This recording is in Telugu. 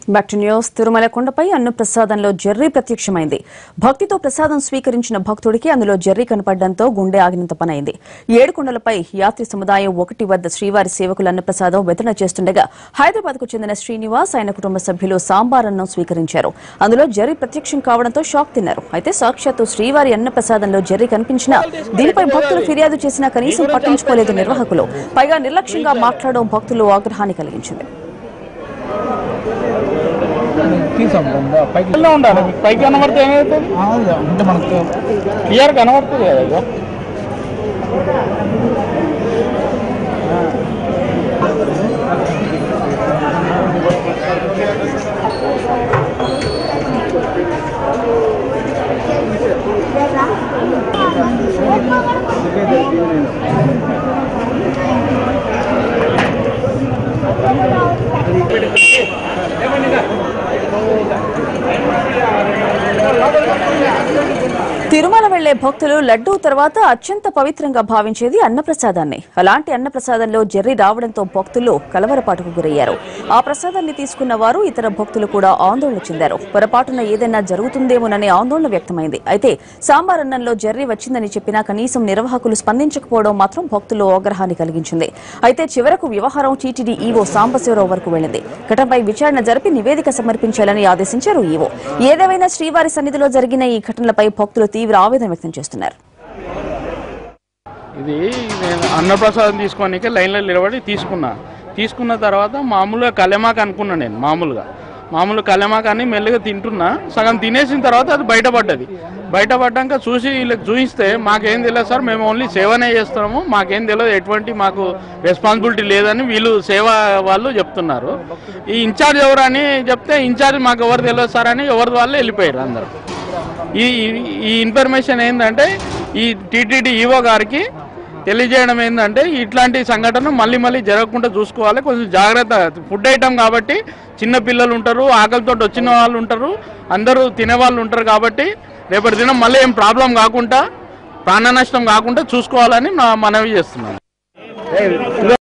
బ్యాక్ టు న్యూస్ తిరుమల కొండపై అన్న ప్రసాదంలో జెర్రీ ప్రత్యక్షమైంది భక్తితో ప్రసాదం స్వీకరించిన భక్తుడికి అందులో జెర్రీ కనపడడంతో గుండె ఆగినంత పనైంది ఏడు కొండలపై యాత్రి సముదాయం ఒకటి వద్ద శ్రీవారి సేవకులు అన్నప్రసాదం వితరణ చేస్తుండగా హైదరాబాద్ కు చెందిన శ్రీనివాస్ ఆయన కుటుంబ సభ్యులు సాంబార్ అన్నం స్వీకరించారు అందులో జెర్రీ ప్రత్యక్షం కావడంతో షాక్ తిన్నారు అయితే సాక్షాత్తు శ్రీవారి అన్నప్రసాదంలో జెర్రీ కనిపించినా దీనిపై భక్తులు ఫిర్యాదు చేసినా కనీసం పట్టించుకోలేదు నిర్వాహకులు పైగా నిర్లక్ష్యంగా మాట్లాడడం భక్తులు ఆగ్రహాన్ని కలిగించింది తీసాం బొమ్మ పైకి ఇలా ఉండాలి పైకి కనబడితే ఏమవుతుంది ఆ, అంటే మనకు క్లియర్ కనబడుతుంది కదా ఇక తిరుమల వెళ్లే భక్తులు లడ్డూ తర్వాత అత్యంత పవిత్రంగా భావించేది అన్నప్రసాదాన్ని అలాంటి అన్నప్రసాదంలో జెర్రీ రావడంతో భక్తులు కలవరపాటుకు గురయ్యారు ఆ ప్రసాదాన్ని తీసుకున్న వారు ఇతర భక్తులు కూడా ఆందోళన చెందారు పొరపాటున ఏదైనా జరుగుతుందేమోననే ఆందోళన వ్యక్తమైంది అయితే సాంబార్ అన్నంలో జెర్రీ వచ్చిందని చెప్పినా కనీసం నిర్వాహకులు స్పందించకపోవడం మాత్రం భక్తుల్లో ఆగ్రహాన్ని కలిగించింది అయితే చివరకు వ్యవహారం టీటీడీ ఈవో సాంబశివరావు వరకు వెళ్లింది ఘటనపై విచారణ జరిపి నివేదిక సమర్పించాలని ఆదేశించారు ఈవో ఏదేమైనా శ్రీవారి సన్నిధిలో జరిగిన ఈ ఘటనలపై భక్తులు తీవ్ర ఆవేదన వ్యక్తం చేస్తున్నారు ఇది నేను అన్నప్రసాదం తీసుకోనికి లైన్లో నిలబడి తీసుకున్నా తీసుకున్న తర్వాత మామూలుగా కలెమాక అనుకున్నా నేను మామూలుగా మామూలు కలెమాక అని మెల్లగా తింటున్నా సగం తినేసిన తర్వాత అది బయటపడ్డది బయటపడ్డాక చూసి వీళ్ళకి చూపిస్తే మాకేం తెలియదు సార్ మేము ఓన్లీ సేవనే చేస్తున్నాము మాకేం తెలియదు ఎటువంటి మాకు రెస్పాన్సిబిలిటీ లేదని వీళ్ళు సేవ వాళ్ళు చెప్తున్నారు ఈ ఇన్ఛార్జ్ ఎవరు అని చెప్తే ఇన్ఛార్జ్ మాకు ఎవరు తెలియదు సార్ అని ఎవరి వాళ్ళు వెళ్ళిపోయారు అందరు ఈ ఈ- ఈ ఇన్ఫర్మేషన్ ఏంటంటే ఈ టీటీడీ ఈవో గారికి తెలియజేయడం ఏంటంటే ఇట్లాంటి సంఘటన మళ్ళీ మళ్ళీ జరగకుండా చూసుకోవాలి కొంచెం జాగ్రత్త ఫుడ్ ఐటమ్ కాబట్టి చిన్న పిల్లలు ఉంటారు ఆకలితో వచ్చిన వాళ్ళు ఉంటారు అందరూ తినే వాళ్ళు ఉంటారు కాబట్టి రేపటి దినం మళ్ళీ ఏం ప్రాబ్లం కాకుండా ప్రాణ నష్టం కాకుండా చూసుకోవాలని నా మనవి చేస్తున్నాను